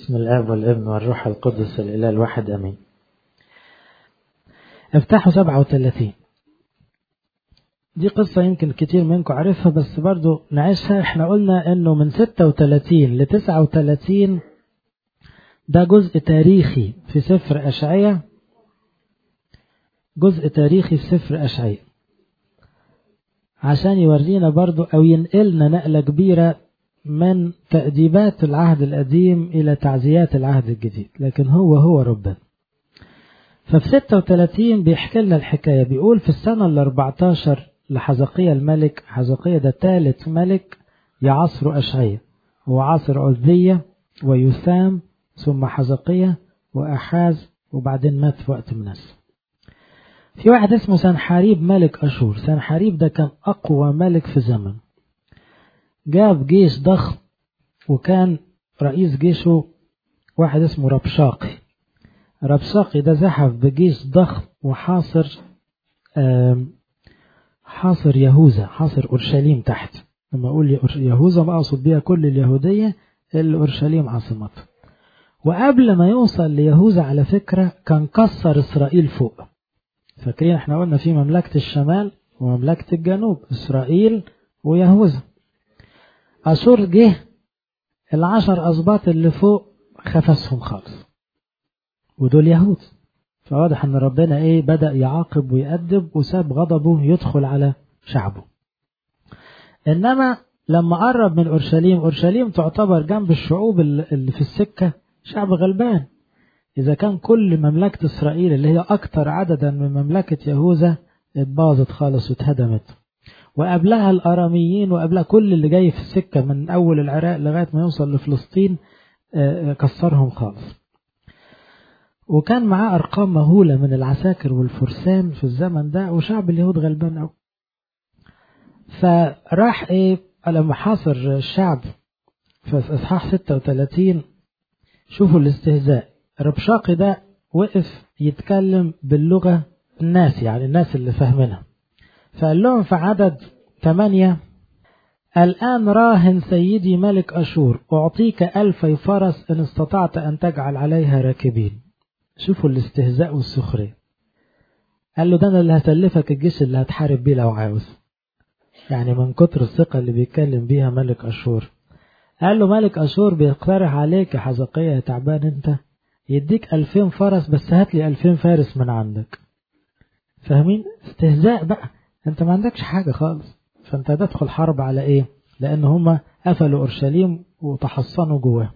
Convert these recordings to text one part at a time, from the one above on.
بسم الآب والابن والروح القدس الإله الواحد أمين افتحوا 37 دي قصة يمكن كتير منكم عارفها بس برضو نعيشها احنا قلنا انه من 36 ل 39 ده جزء تاريخي في سفر أشعية جزء تاريخي في سفر أشعية عشان يورينا برضو أو ينقلنا نقلة كبيرة من تأديبات العهد القديم إلى تعزيات العهد الجديد لكن هو هو ربنا ففي 36 بيحكي لنا الحكاية بيقول في السنة ال 14 لحزقية الملك حزقية ده ثالث ملك يعصر أشعية هو عصر عزية ويثام ثم حزقية وأحاز وبعدين مات في وقت مناسب في واحد اسمه سنحاريب ملك أشور سنحاريب ده كان أقوى ملك في زمن جاب جيش ضخم وكان رئيس جيشه واحد اسمه ربشاقي ربشاقي ده زحف بجيش ضخم وحاصر حاصر يهوذا حاصر أورشليم تحت لما أقول يهوذا ما أقصد بيها كل اليهودية اللي أورشليم عاصمته وقبل ما يوصل ليهوذا على فكرة كان كسر إسرائيل فوق فاكرين احنا قلنا في مملكة الشمال ومملكة الجنوب إسرائيل ويهوذا أشور جه العشر أسباط اللي فوق خفسهم خالص ودول يهود فواضح ان ربنا ايه بدأ يعاقب ويأدب وساب غضبه يدخل على شعبه انما لما قرب من اورشليم اورشليم تعتبر جنب الشعوب اللي في السكة شعب غلبان اذا كان كل مملكة اسرائيل اللي هي اكتر عددا من مملكة يهوذا اتباظت خالص واتهدمت وقبلها الاراميين وقبلها كل اللي جاي في السكة من اول العراق لغاية ما يوصل لفلسطين كسرهم خالص وكان معاه أرقام مهولة من العساكر والفرسان في الزمن ده وشعب اليهود غلبان أوي فراح إيه لما حاصر الشعب في إصحاح 36 شوفوا الاستهزاء ربشاقي ده وقف يتكلم باللغة الناس يعني الناس اللي فاهمينها فقال لهم في عدد 8 الآن راهن سيدي ملك أشور أعطيك ألفي فرس إن استطعت أن تجعل عليها راكبين شوفوا الاستهزاء والسخرية قال له ده أنا اللي هسلفك الجيش اللي هتحارب بيه لو عاوز يعني من كتر الثقة اللي بيتكلم بيها ملك أشور قال له ملك أشور بيقترح عليك يا حزقية يا تعبان أنت يديك ألفين فرس بس هات لي ألفين فارس من عندك فاهمين استهزاء بقى أنت ما عندكش حاجة خالص فأنت هتدخل حرب على إيه لأن هما قفلوا أورشليم وتحصنوا جواه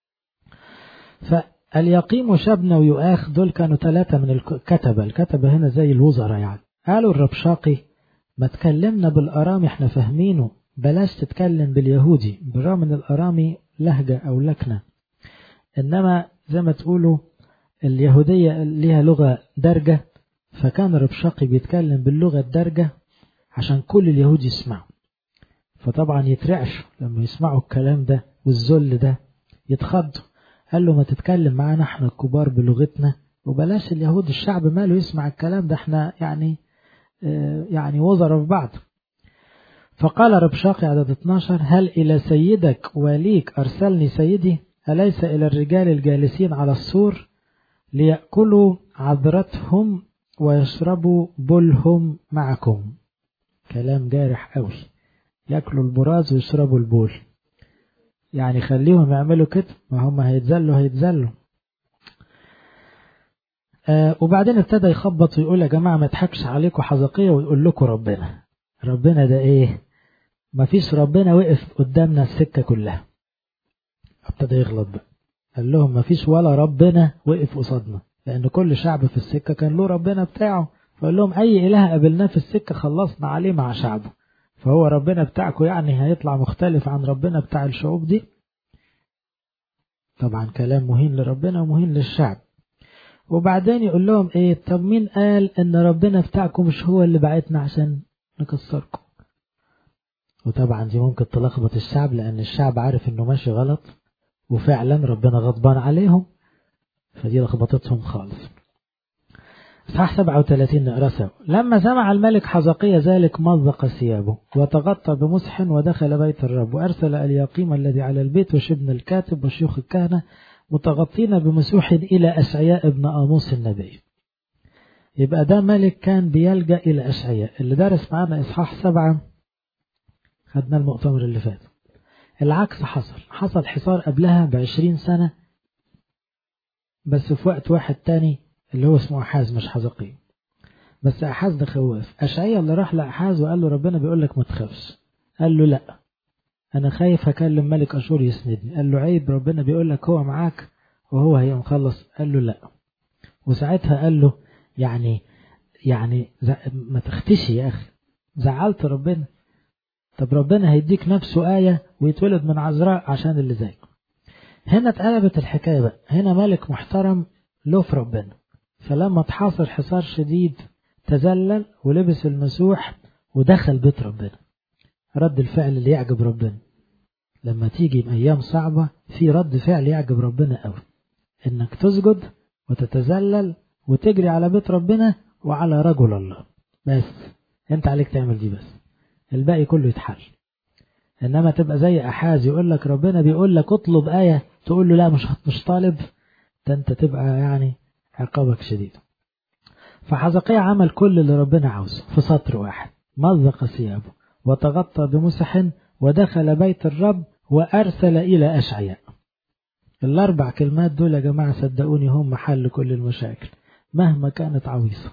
اليقيم وشبنة ويؤاخ دول كانوا ثلاثة من الكتبة الكتبة هنا زي الوزراء يعني قالوا الربشاقي ما تكلمنا بالأرامي احنا فاهمينه بلاش تتكلم باليهودي بالرغم ان الأرامي لهجة أو لكنة إنما زي ما تقولوا اليهودية ليها لغة درجة فكان الربشاقي بيتكلم باللغة الدرجة عشان كل اليهود يسمعوا فطبعا يترعشوا لما يسمعوا الكلام ده والذل ده يتخضوا قال له ما تتكلم معانا احنا الكبار بلغتنا وبلاش اليهود الشعب ماله يسمع الكلام ده احنا يعني اه يعني وزراء في بعض فقال ربشاقي عدد 12 هل إلى سيدك وليك أرسلني سيدي أليس إلى الرجال الجالسين على السور ليأكلوا عذرتهم ويشربوا بولهم معكم كلام جارح قوي يأكلوا البراز ويشربوا البول يعني خليهم يعملوا كده ما هم هيتذلوا هيتذلوا آه وبعدين ابتدى يخبط ويقول يا جماعة ما تحكش عليكم حزقية ويقول لكم ربنا ربنا ده ايه ما فيش ربنا وقف قدامنا السكة كلها ابتدى يغلط بقى قال لهم ما فيش ولا ربنا وقف قصادنا لأن كل شعب في السكة كان له ربنا بتاعه فقال لهم أي إله قابلناه في السكة خلصنا عليه مع شعبه فهو ربنا بتاعكم يعني هيطلع مختلف عن ربنا بتاع الشعوب دي طبعا كلام مهين لربنا ومهين للشعب وبعدين يقول لهم ايه طب مين قال ان ربنا بتاعكم مش هو اللي بعتنا عشان نكسركم وطبعا دي ممكن تلخبط الشعب لان الشعب عارف انه ماشي غلط وفعلا ربنا غضبان عليهم فدي لخبطتهم خالص صح 37 نقرا سوا لما سمع الملك حزقية ذلك مزق ثيابه وتغطى بمسح ودخل بيت الرب وأرسل اليقيم الذي على البيت وشبن الكاتب وشيوخ الكهنة متغطين بمسوح إلى أشعياء ابن آموس النبي يبقى ده ملك كان بيلجأ إلى أشعياء اللي درس معانا إصحاح سبعة خدنا المؤتمر اللي فات العكس حصل حصل حصار قبلها بعشرين سنة بس في وقت واحد تاني اللي هو اسمه أحاز مش حزقي بس أحاز ده خواف أشعياء اللي راح لأحاز وقال له ربنا بيقول لك ما تخافش قال له لأ أنا خايف هكلم ملك أشور يسندني قال له عيب ربنا بيقول لك هو معاك وهو هي مخلص قال له لأ وساعتها قال له يعني يعني ما تختشي يا أخي زعلت ربنا طب ربنا هيديك نفسه آية ويتولد من عذراء عشان اللي زيك هنا اتقلبت الحكاية بقى هنا ملك محترم له في ربنا فلما تحاصر حصار شديد تذلل ولبس المسوح ودخل بيت ربنا رد الفعل اللي يعجب ربنا لما تيجي أيام صعبة في رد فعل يعجب ربنا قوي إنك تسجد وتتذلل وتجري على بيت ربنا وعلى رجل الله بس انت عليك تعمل دي بس الباقي كله يتحل انما تبقى زي احاز يقول لك ربنا بيقول لك اطلب ايه تقول له لا مش مش طالب ده انت تبقى يعني عقابك شديد فحزقية عمل كل اللي ربنا عاوزه في سطر واحد مزق ثيابه وتغطى بمسح ودخل بيت الرب وارسل الى اشعياء الاربع كلمات دول يا جماعه صدقوني هم حل كل المشاكل مهما كانت عويصه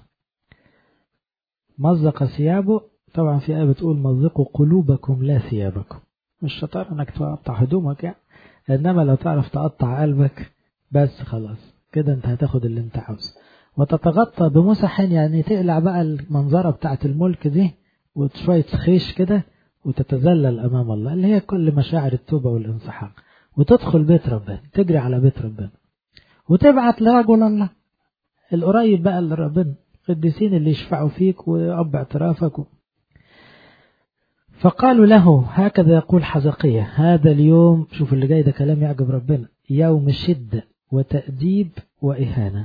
مزق ثيابه طبعا في آية بتقول مزقوا قلوبكم لا ثيابكم مش شطار انك تقطع هدومك يعني انما لو تعرف تقطع قلبك بس خلاص كده انت هتاخد اللي انت عاوزه وتتغطى بمسح يعني تقلع بقى المنظرة بتاعة الملك دي وشوية خيش كده وتتذلل أمام الله اللي هي كل مشاعر التوبة والانسحاق وتدخل بيت ربنا تجري على بيت ربنا وتبعت لرجل الله القريب بقى لربنا القديسين اللي يشفعوا فيك وأب اعترافك و... فقالوا له هكذا يقول حزقية هذا اليوم شوف اللي جاي ده كلام يعجب ربنا يوم شدة وتأديب وإهانة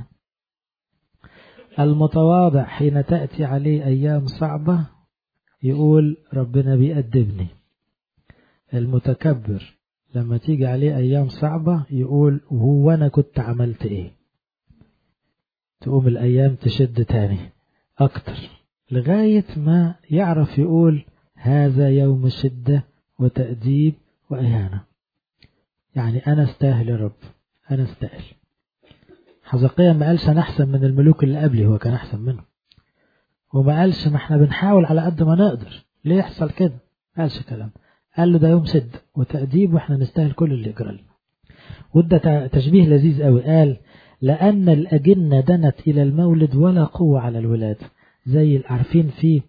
المتواضع حين تأتي عليه أيام صعبة يقول ربنا بيأدبني المتكبر لما تيجي عليه أيام صعبة يقول وهو أنا كنت عملت إيه تقوم الأيام تشد تاني أكتر لغاية ما يعرف يقول هذا يوم شدة وتأديب وإهانة يعني أنا استاهل يا رب أنا استاهل حزقيا ما قالش أنا أحسن من الملوك اللي قبلي هو كان أحسن منه وما قالش ما احنا بنحاول على قد ما نقدر ليه يحصل كده ما قالش كلام قال له ده يوم شدة وتأديب واحنا نستاهل كل اللي يجرى لنا وده تشبيه لذيذ قوي قال لأن الأجنة دنت إلى المولد ولا قوة على الولاد زي عارفين في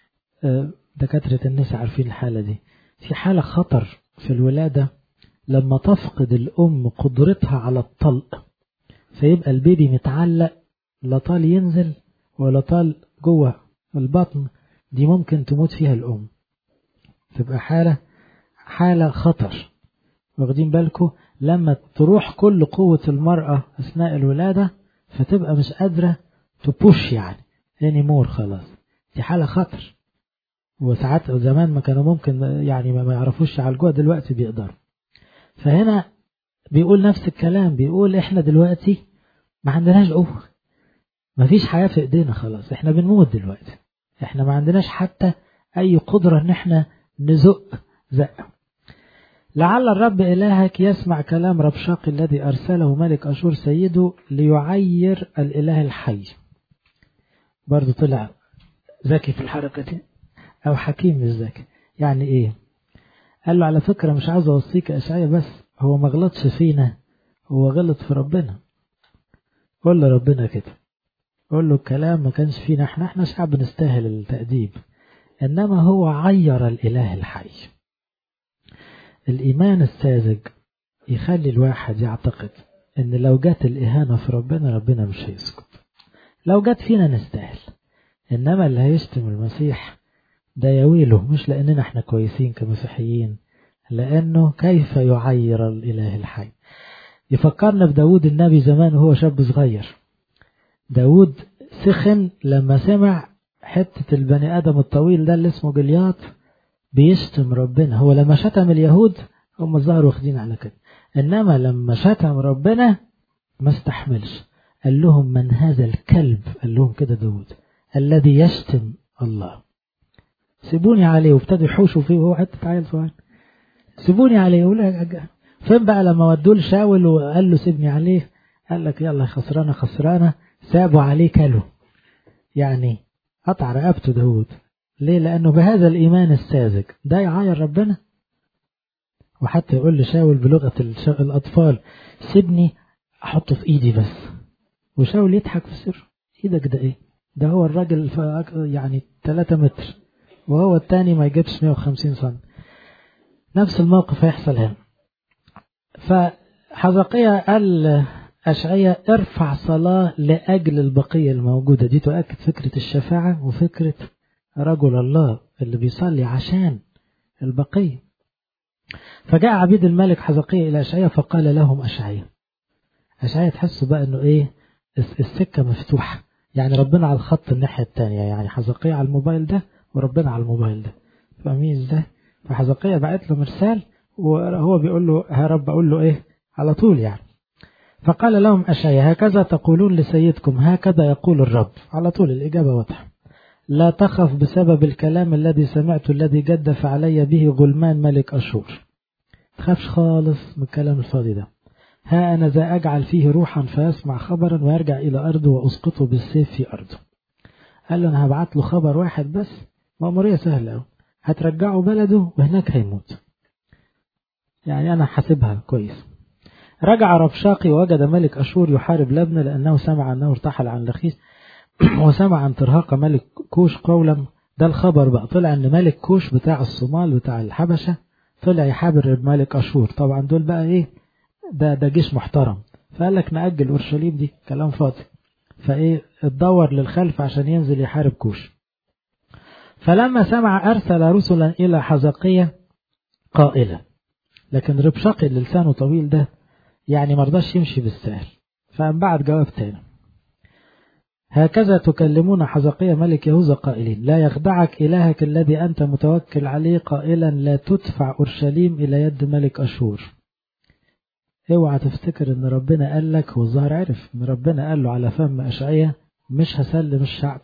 دكاترة النساء عارفين الحالة دي في حالة خطر في الولادة لما تفقد الأم قدرتها على الطلق فيبقى البيبي متعلق لا طال ينزل ولا طال جوه البطن دي ممكن تموت فيها الأم تبقى حالة حالة خطر واخدين بالكم لما تروح كل قوة المرأة أثناء الولادة فتبقى مش قادرة تبوش يعني يعني مور خلاص دي حالة خطر وساعات زمان ما كانوا ممكن يعني ما يعرفوش يعالجوها دلوقتي بيقدروا فهنا بيقول نفس الكلام بيقول احنا دلوقتي ما عندناش قوة ما فيش حياة في ايدينا خلاص احنا بنموت دلوقتي احنا ما عندناش حتى اي قدرة ان احنا نزق زقة لعل الرب إلهك يسمع كلام ربشاق الذي أرسله ملك أشور سيده ليعير الإله الحي برضو طلع ذكي في الحركة دي أو حكيم مش ذكي يعني إيه قال له على فكرة مش عاوز أوصيك أشعية بس هو ما غلطش فينا هو غلط في ربنا قول له ربنا كده قول له الكلام ما كانش فينا احنا احنا شعب نستاهل التأديب إنما هو عير الإله الحي الإيمان الساذج يخلي الواحد يعتقد إن لو جت الإهانة في ربنا ربنا مش هيسكت لو جت فينا نستاهل إنما اللي هيشتم المسيح ده يويله مش لأننا احنا كويسين كمسيحيين لأنه كيف يعير الإله الحي يفكرنا بداود النبي زمان وهو شاب صغير داود سخن لما سمع حتة البني آدم الطويل ده اللي اسمه جليات بيشتم ربنا هو لما شتم اليهود هم الظاهر واخدين على كده إنما لما شتم ربنا ما استحملش قال لهم من هذا الكلب قال لهم كده داود الذي يشتم الله سيبوني عليه وابتدوا يحوشوا فيه وهو حتة عيل صغير سيبوني عليه يقول فين بقى لما ودوه لشاول وقال له سيبني عليه قال لك يلا خسرانة خسرانة سابوا عليه كلو يعني قطع رقبته داود ليه لأنه بهذا الإيمان الساذج ده يعاير ربنا وحتى يقول لشاول بلغة الأطفال سيبني أحطه في إيدي بس وشاول يضحك في سر إيدك ده إيه ده هو الراجل يعني 3 متر وهو التاني ما يجيبش 150 سم نفس الموقف هيحصل هنا فحزقية قال أشعية ارفع صلاة لأجل البقية الموجودة دي تؤكد فكرة الشفاعة وفكرة رجل الله اللي بيصلي عشان البقية فجاء عبيد الملك حزقية إلى أشعية فقال لهم أشعية أشعية تحسوا بقى إنه إيه السكة مفتوحة يعني ربنا على الخط الناحية التانية يعني حزقية على الموبايل ده وربنا على الموبايل ده فاهمين ازاي فحزقية بعت له مرسال وهو بيقول له يا رب أقول له إيه على طول يعني فقال لهم أشعيا هكذا تقولون لسيدكم هكذا يقول الرب على طول الإجابة واضحة لا تخف بسبب الكلام الذي سمعت الذي جدف علي به غلمان ملك أشور تخافش خالص من الكلام الفاضي ده ها أنا ذا أجعل فيه روحا فيسمع خبرا ويرجع إلى أرضه وأسقطه بالسيف في أرضه قال له أنا هبعت له خبر واحد بس مأمورية سهلة أوي هترجعه بلده وهناك هيموت يعني أنا حاسبها كويس رجع ربشاقي ووجد ملك أشور يحارب لبنى لأنه سمع أنه ارتحل عن لخيس وسمع عن ترهاق ملك كوش قولا ده الخبر بقى طلع أن ملك كوش بتاع الصومال بتاع الحبشة طلع يحارب ملك أشور طبعا دول بقى إيه ده ده جيش محترم فقال لك نأجل أورشليم دي كلام فاضي فإيه اتدور للخلف عشان ينزل يحارب كوش فلما سمع أرسل رسلا إلى حزقية قائلا لكن ربشاقي اللي لسانه طويل ده يعني مرضاش يمشي بالسهل فقام بعد جواب تاني هكذا تكلمون حزقية ملك يهوذا قائلين لا يخدعك إلهك الذي أنت متوكل عليه قائلا لا تدفع أورشليم إلى يد ملك أشور اوعى تفتكر ان ربنا قال لك هو الظاهر عرف ان ربنا قال له على فم أشعية مش هسلم الشعب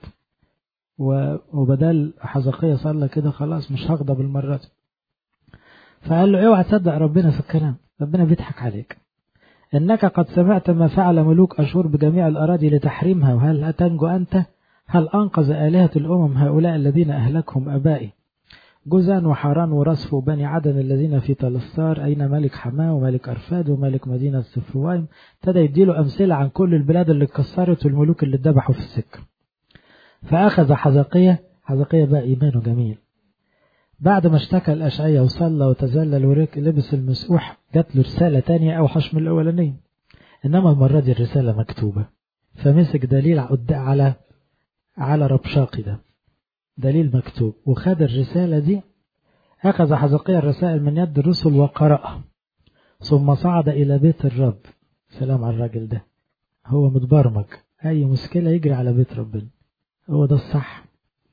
وبدل حزقية صلى كده خلاص مش هغضب المرة دي فقال له اوعى تصدق ربنا في الكلام ربنا بيضحك عليك إنك قد سمعت ما فعل ملوك أشور بجميع الأراضي لتحريمها وهل تنجو أنت هل أنقذ آلهة الأمم هؤلاء الذين أهلكهم أبائي جزان وحران ورصف وبني عدن الذين في تلسار أين ملك حماه وملك أرفاد وملك مدينة سفروايم ابتدى يديله أمثلة عن كل البلاد اللي اتكسرت والملوك اللي اتذبحوا في السكة فأخذ حزقية حزقية بقى إيمانه جميل بعد ما اشتكى الأشعية وصلى وتذلل ورك لبس المسؤوح جات له رسالة تانية أوحش من الأولانية إنما المرة دي الرسالة مكتوبة فمسك دليل على على ربشاقي ده دليل مكتوب وخد الرسالة دي أخذ حزقية الرسائل من يد الرسل وقرأها ثم صعد إلى بيت الرب سلام على الراجل ده هو متبرمج أي مشكلة يجري على بيت ربنا هو ده الصح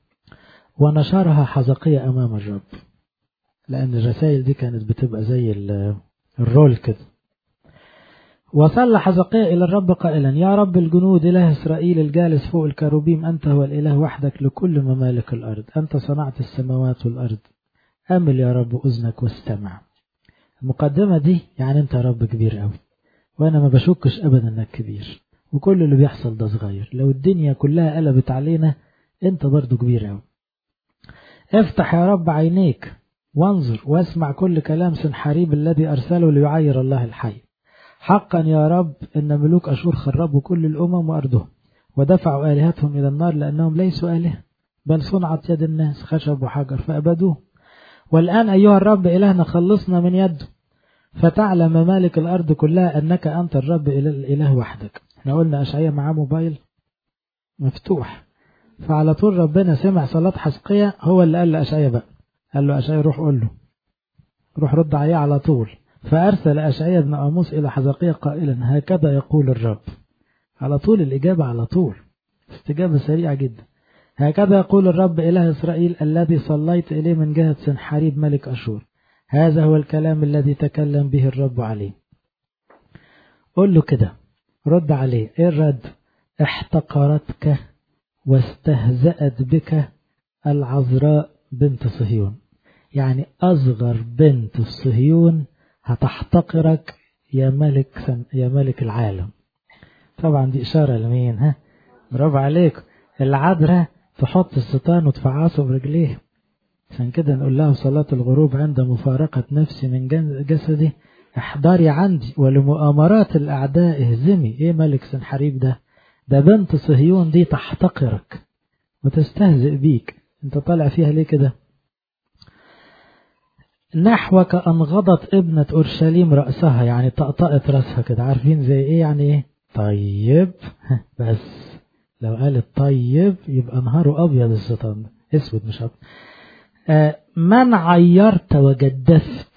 ونشرها حزقية أمام الرب لأن الرسائل دي كانت بتبقى زي الرول كده وصلى حزقية إلى الرب قائلا يا رب الجنود إله إسرائيل الجالس فوق الكروبيم أنت هو الإله وحدك لكل ممالك الأرض أنت صنعت السماوات والأرض أمل يا رب أذنك واستمع المقدمة دي يعني أنت يا رب كبير قوي وأنا ما بشكش أبدا أنك كبير وكل اللي بيحصل ده صغير لو الدنيا كلها قلبت علينا أنت برضو كبير قوي افتح يا رب عينيك وانظر واسمع كل كلام سنحاريب الذي أرسله ليعير الله الحي حقا يا رب إن ملوك أشور خربوا كل الأمم وأرضهم ودفعوا آلهتهم إلى النار لأنهم ليسوا آلهة بل صنعت يد الناس خشب وحجر فأبدوه والآن أيها الرب إلهنا خلصنا من يده فتعلم ممالك الأرض كلها أنك أنت الرب الإله وحدك احنا قلنا أشعية معاه موبايل مفتوح فعلى طول ربنا سمع صلاة حسقية هو اللي قال لأشعية بقى قال له أشعية روح قول له روح رد عليه على طول فأرسل أشعية بن أموس إلى حزقية قائلا هكذا يقول الرب على طول الإجابة على طول استجابة سريعة جدا هكذا يقول الرب إله إسرائيل الذي صليت إليه من جهة سنحاريب ملك أشور هذا هو الكلام الذي تكلم به الرب عليه قل له كده رد عليه ايه الرد احتقرتك واستهزأت بك العذراء بنت صهيون يعني أصغر بنت في صهيون هتحتقرك يا ملك سن يا ملك العالم طبعا دي إشارة لمين ها برافو عليك العذراء تحط الستان وتفعصه برجليه عشان كده نقول له صلاة الغروب عند مفارقة نفسي من جسدي احضري عندي ولمؤامرات الأعداء اهزمي ايه ملك سنحريب ده ده بنت صهيون دي تحتقرك وتستهزئ بيك انت طالع فيها ليه كده نحوك أنغضت ابنة أورشليم رأسها يعني طقطقت رأسها كده عارفين زي ايه يعني ايه طيب بس لو قالت طيب يبقى نهاره أبيض الشيطان اسود مش أبيض آه من عيرت وجدفت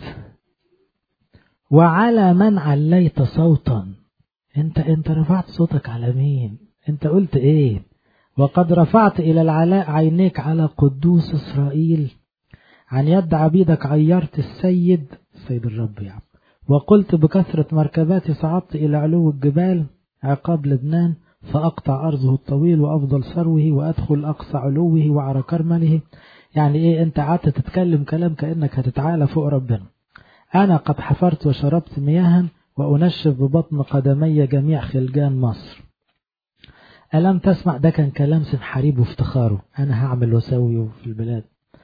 وعلى من عليت صوتا انت انت رفعت صوتك على مين انت قلت ايه وقد رفعت الى العلاء عينيك على قدوس اسرائيل عن يد عبيدك عيرت السيد سيد الرب يعني وقلت بكثرة مركباتي صعدت إلى علو الجبال عقاب لبنان فأقطع أرضه الطويل وأفضل ثروه وأدخل أقصى علوه وعرى كرمله يعني إيه أنت قعدت تتكلم كلام كأنك هتتعالى فوق ربنا أنا قد حفرت وشربت مياها وأنشف ببطن قدمي جميع خلجان مصر ألم تسمع ده كان كلام سنحريب وافتخاره أنا هعمل وسوي في البلاد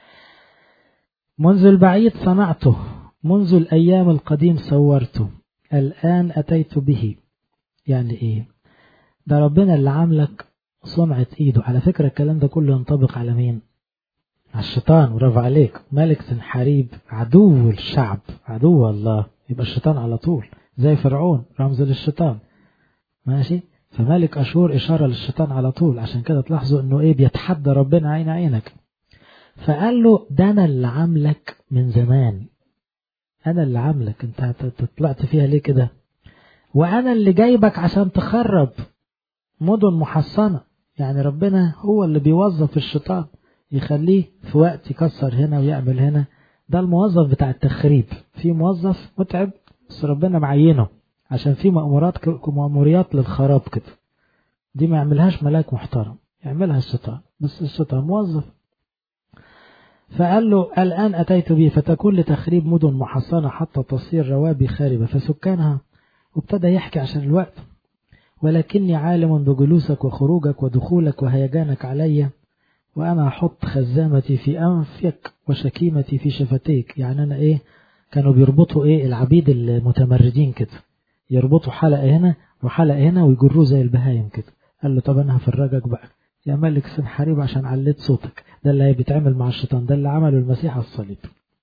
منذ البعيد صنعته منذ الأيام القديم صورته الآن أتيت به يعني إيه ده ربنا اللي عاملك صنعة إيده على فكرة الكلام ده كله ينطبق على مين على الشيطان ورفع عليك ملك سنحريب عدو الشعب عدو الله يبقى الشيطان على طول زي فرعون رمز للشيطان ماشي فملك أشور إشارة للشيطان على طول عشان كده تلاحظوا إنه إيه بيتحدى ربنا عين عينك فقال له ده أنا اللي عاملك من زمان أنا اللي عاملك أنت طلعت فيها ليه كده وأنا اللي جايبك عشان تخرب مدن محصنة يعني ربنا هو اللي بيوظف الشيطان يخليه في وقت يكسر هنا ويعمل هنا ده الموظف بتاع التخريب في موظف متعب بس ربنا معينه عشان في مأمورات مأموريات للخراب كده دي ما يعملهاش ملاك محترم يعملها الشيطان بس الشيطان موظف فقال له الآن أتيت به فتكون لتخريب مدن محصنة حتى تصير روابي خاربة فسكانها وابتدى يحكي عشان الوقت ولكني عالم بجلوسك وخروجك ودخولك وهيجانك علي وأنا أحط خزامتي في أنفك وشكيمتي في شفتيك يعني أنا إيه كانوا بيربطوا إيه العبيد المتمردين كده يربطوا حلقة هنا وحلقة هنا ويجروه زي البهايم كده قال له طب أنا هفرجك بقى يا ملك سنحريب عشان عليت صوتك ده اللي بيتعمل مع الشيطان ده اللي عمله المسيح على الصليب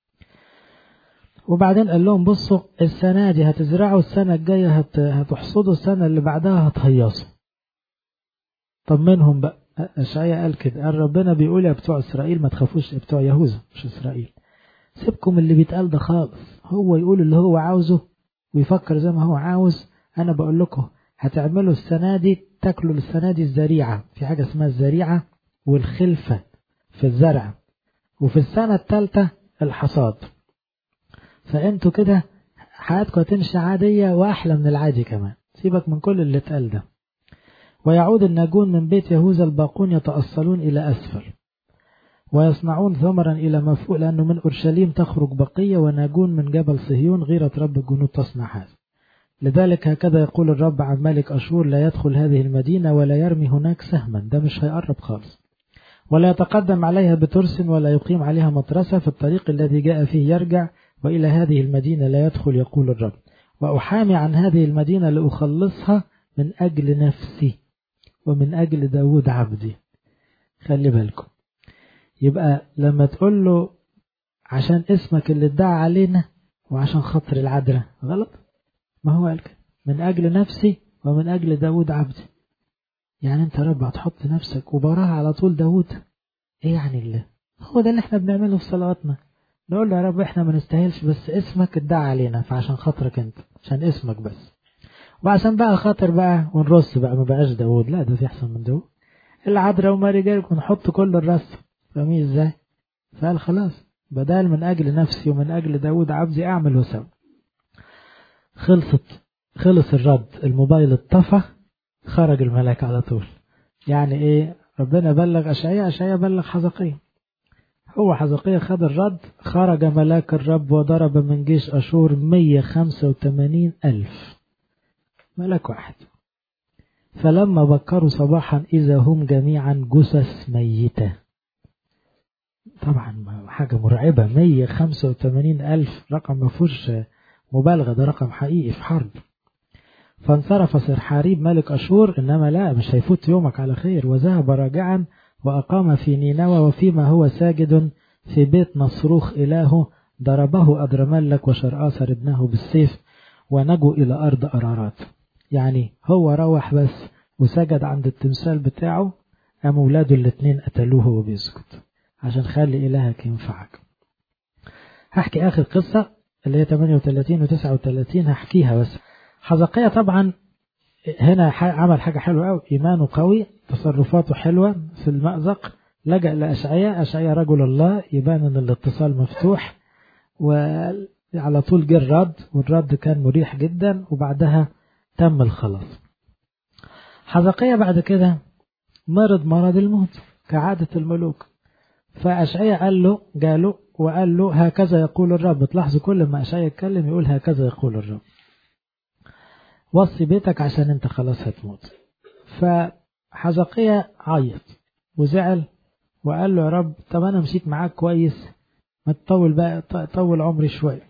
وبعدين قال لهم بصوا السنة دي هتزرعوا السنة الجاية هت... هتحصدوا السنة اللي بعدها هتهيصوا طب منهم بقى أشعيا قال كده قال ربنا بيقول يا بتوع إسرائيل ما تخافوش يا بتوع يهوذا مش إسرائيل سيبكم اللي بيتقال ده خالص هو يقول اللي هو عاوزه ويفكر زي ما هو عاوز أنا بقول لكم هتعملوا السنة دي تاكلوا السنة دي الزريعة في حاجة اسمها الزريعة والخلفة في الزرع وفي السنة الثالثة الحصاد فانتوا كده حياتكم هتمشي عادية وأحلى من العادي كمان سيبك من كل اللي اتقال ده ويعود الناجون من بيت يهوذا الباقون يتأصلون إلى أسفل ويصنعون ثمرا إلى مفوق لأنه من أورشليم تخرج بقية وناجون من جبل صهيون غيرة رب الجنود تصنع هذا لذلك هكذا يقول الرب عن ملك أشور لا يدخل هذه المدينة ولا يرمي هناك سهما ده مش هيقرب خالص ولا يتقدم عليها بترس ولا يقيم عليها مطرسة في الطريق الذي جاء فيه يرجع وإلى هذه المدينة لا يدخل يقول الرب وأحامي عن هذه المدينة لأخلصها من أجل نفسي ومن أجل داود عبدي خلي بالكم يبقى لما تقول له عشان اسمك اللي ادعى علينا وعشان خاطر العذراء غلط ما هو قال من أجل نفسي ومن أجل داود عبدي يعني انت رب هتحط نفسك وبراها على طول داود ايه يعني الله هو ده اللي احنا بنعمله في صلواتنا نقول له يا رب احنا ما نستاهلش بس اسمك ادعى علينا فعشان خاطرك انت عشان اسمك بس وعشان بقى خاطر بقى ونرص بقى ما بقاش داود لا ده في احسن من داود العذراء وماري جايك ونحط كل الرص فاهمين ازاي فقال خلاص بدال من أجل نفسي ومن أجل داود عبدي أعمل وسوي خلصت خلص الرد الموبايل اتطفى خرج الملاك على طول يعني ايه ربنا بلغ أشعية أشعية بلغ حزقية هو حزقية خد الرد خرج ملاك الرب وضرب من جيش أشور 185 ألف ملك واحد فلما بكروا صباحا إذا هم جميعا جثث ميتة طبعا حاجة مرعبة 185 ألف رقم ما فيهوش مبالغة ده رقم حقيقي في حرب فانصرف سرحاريب ملك أشور إنما لا مش هيفوت يومك على خير وذهب راجعا وأقام في نينوى وفيما هو ساجد في بيت نصروخ إلهه ضربه أدرملك وشرآسر ابنه بالسيف ونجوا إلى أرض أرارات يعني هو روح بس وسجد عند التمثال بتاعه قام ولاده الاتنين قتلوه وهو بيسكت عشان خلي إلهك ينفعك هحكي آخر قصة اللي هي 38 و 39 هحكيها بس حزقية طبعا هنا عمل حاجة حلوة أوي إيمانه قوي تصرفاته حلوة في المأزق لجأ لأشعية أشعية رجل الله يبان أن الاتصال مفتوح وعلى طول جه الرد والرد كان مريح جدا وبعدها تم الخلاص حزقية بعد كده مرض مرض الموت كعادة الملوك فأشعية قال له جاله وقال له هكذا يقول الرب تلاحظوا كل ما أشعية يتكلم يقول هكذا يقول الرب وصي بيتك عشان انت خلاص هتموت فحزقية عيط وزعل وقال له يا رب طب انا مشيت معاك كويس ما تطول بقى طول عمري شوية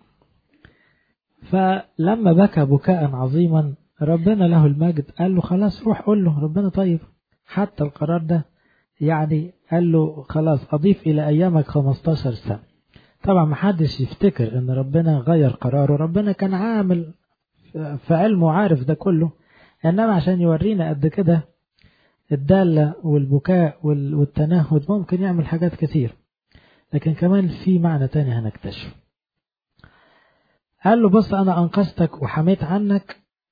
فلما بكى بكاء عظيما ربنا له المجد قال له خلاص روح قول له ربنا طيب حتى القرار ده يعني قال له خلاص أضيف إلى أيامك 15 سنة طبعا ما حدش يفتكر ان ربنا غير قراره ربنا كان عامل في علمه عارف ده كله انما عشان يورينا قد كده الدالة والبكاء والتنهد ممكن يعمل حاجات كتير لكن كمان في معنى تاني هنكتشف قال له بص انا انقذتك وحميت عنك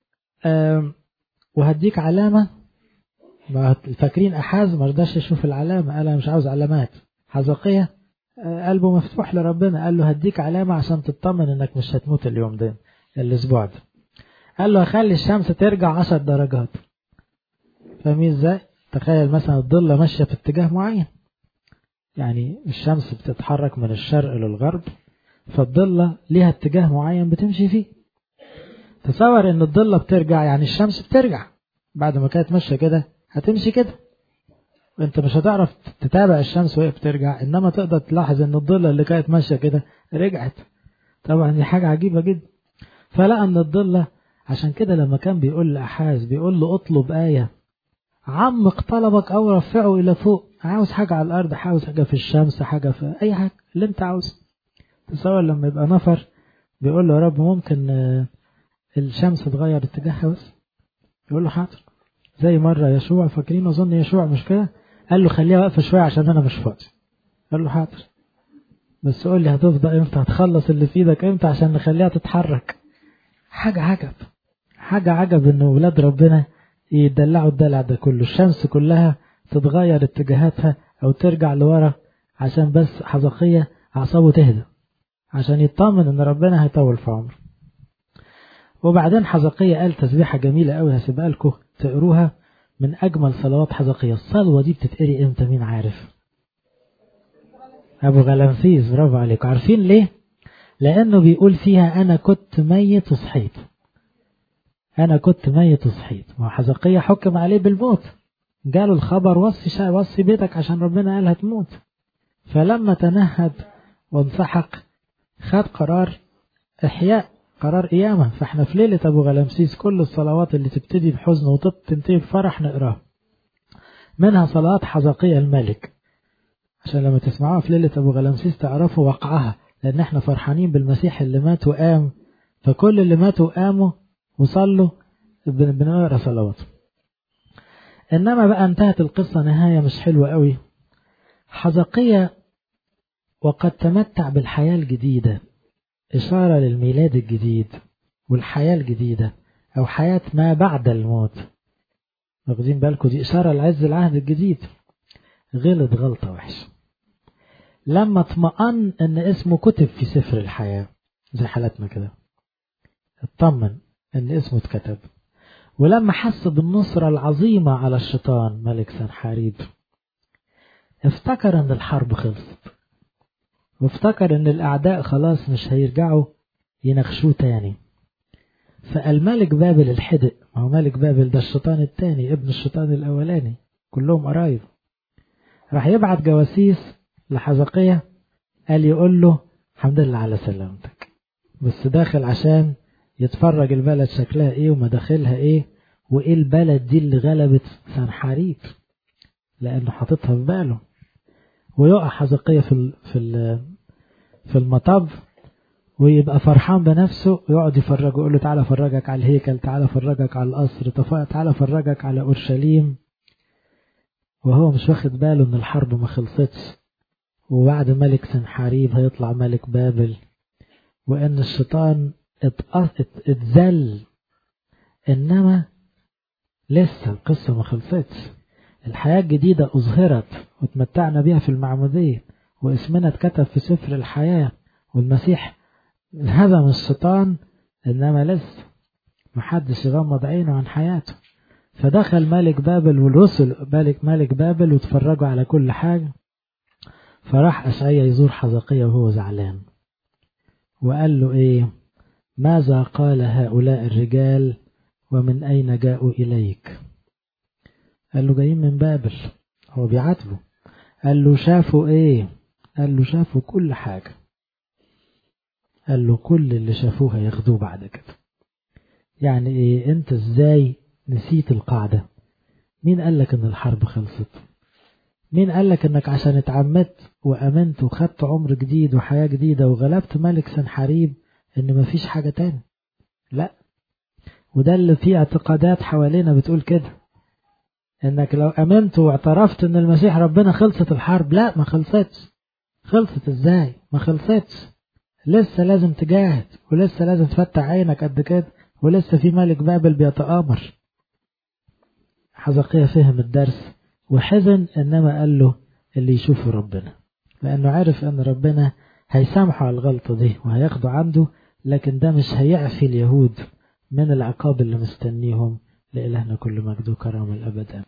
وهديك علامة فاكرين احاز ما رضاش يشوف العلامة قال انا مش عاوز علامات حزقية قلبه مفتوح لربنا قال له هديك علامة عشان تطمن انك مش هتموت اليوم ده الاسبوع ده قال له هخلي الشمس ترجع عشر درجات فاهمين ازاي تخيل مثلا الضلة ماشية في اتجاه معين يعني الشمس بتتحرك من الشرق للغرب فالضلة ليها اتجاه معين بتمشي فيه تصور ان الضلة بترجع يعني الشمس بترجع بعد ما كانت ماشية كده هتمشي كده انت مش هتعرف تتابع الشمس وهي بترجع انما تقدر تلاحظ ان الضلة اللي كانت ماشية كده رجعت طبعا دي حاجة عجيبة جدا فلقى ان الضلة عشان كده لما كان بيقول لأحاز بيقول له اطلب آية عمق طلبك أو رفعه إلى فوق عاوز حاجة على الأرض عاوز حاجة في الشمس حاجة في أي حاجة اللي أنت عاوز تصور لما يبقى نفر بيقول له يا رب ممكن الشمس تغير اتجاهها بس يقول له حاضر زي مرة يشوع فاكرين أظن يشوع مش كده قال له خليها واقفة شوية عشان أنا مش فاضي قال له حاضر بس قول لي هتفضى امتى هتخلص اللي في ايدك امتى عشان نخليها تتحرك حاجة عجب حاجة عجب ان ولاد ربنا يدلعوا الدلع ده كله الشمس كلها تتغير اتجاهاتها او ترجع لورا عشان بس حزقية اعصابه تهدى عشان يطمن ان ربنا هيطول في عمره وبعدين حزقية قال تسبيحة جميلة قوي هسيبها لكم تقروها من اجمل صلوات حزقية الصلوة دي بتتقري امتى مين عارف ابو غلمسيس برافو عليكم عارفين ليه لانه بيقول فيها انا كنت ميت وصحيت انا كنت ميت وصحيت ما حزقية حكم عليه بالموت جاله الخبر وصي شا وصي بيتك عشان ربنا قال هتموت فلما تنهد وانسحق خد قرار احياء قرار قيامة فاحنا في ليلة ابو غلمسيس كل الصلوات اللي تبتدي بحزن وتنتهي بفرح نقراها منها صلاة حزقية الملك عشان لما تسمعوها في ليلة ابو غلمسيس تعرفوا وقعها لان احنا فرحانين بالمسيح اللي مات وقام فكل اللي ماتوا وقاموا وصلوا بنقرا صلوات انما بقى انتهت القصة نهاية مش حلوة قوي حزقية وقد تمتع بالحياة الجديدة إشارة للميلاد الجديد والحياة الجديدة أو حياة ما بعد الموت واخدين بالكم دي إشارة لعز العهد الجديد غلط غلطة وحشة لما اطمأن ان اسمه كتب في سفر الحياة زي حالتنا كده اطمن ان اسمه اتكتب ولما حس بالنصرة العظيمة على الشيطان ملك سنحاريب افتكر ان الحرب خلصت وافتكر ان الاعداء خلاص مش هيرجعوا ينخشوه تاني فقال ملك بابل الحدق ما هو ملك بابل ده الشيطان التاني ابن الشيطان الاولاني كلهم قرايب راح يبعت جواسيس لحزقية قال يقول له الحمد لله على سلامتك بس داخل عشان يتفرج البلد شكلها ايه ومداخلها ايه وايه البلد دي اللي غلبت سنحاريب لانه حاططها في باله ويقع حزقية في ال في ال في المطب ويبقى فرحان بنفسه ويقعد يفرجه يقول له تعالى افرجك على الهيكل تعالى افرجك على القصر تعالى افرجك على اورشليم وهو مش واخد باله ان الحرب ما خلصتش وبعد ملك سنحاريب هيطلع ملك بابل وان الشيطان اتذل انما لسه القصة ما خلصتش الحياة الجديدة أظهرت وتمتعنا بها في المعمودية واسمنا اتكتب في سفر الحياة والمسيح هزم الشيطان إنما لسه محدش يغمض عينه عن حياته فدخل ملك بابل والرسل ملك ملك بابل وتفرجوا على كل حاجة فراح أشعيا يزور حزقية وهو زعلان وقال له إيه ماذا قال هؤلاء الرجال ومن أين جاءوا إليك قال له جايين من بابل هو بيعاتبه قال له شافوا ايه قال له شافوا كل حاجة قال له كل اللي شافوه هياخدوه بعد كده يعني ايه انت ازاي نسيت القاعدة مين قال لك ان الحرب خلصت مين قال لك انك عشان اتعمدت وامنت وخدت عمر جديد وحياة جديدة وغلبت ملك سنحاريب ان مفيش حاجة تاني لا وده اللي فيه اعتقادات حوالينا بتقول كده انك لو امنت واعترفت ان المسيح ربنا خلصت الحرب لا ما خلصتش خلصت ازاي ما خلصتش لسه لازم تجاهد ولسه لازم تفتح عينك قد كده ولسه في ملك بابل بيتآمر حزقية فهم الدرس وحزن انما قال له اللي يشوفه ربنا لانه عارف ان ربنا هيسامحه على الغلطة دي وهياخده عنده لكن ده مش هيعفي اليهود من العقاب اللي مستنيهم لإلهنا كل مجد وكرم الأبد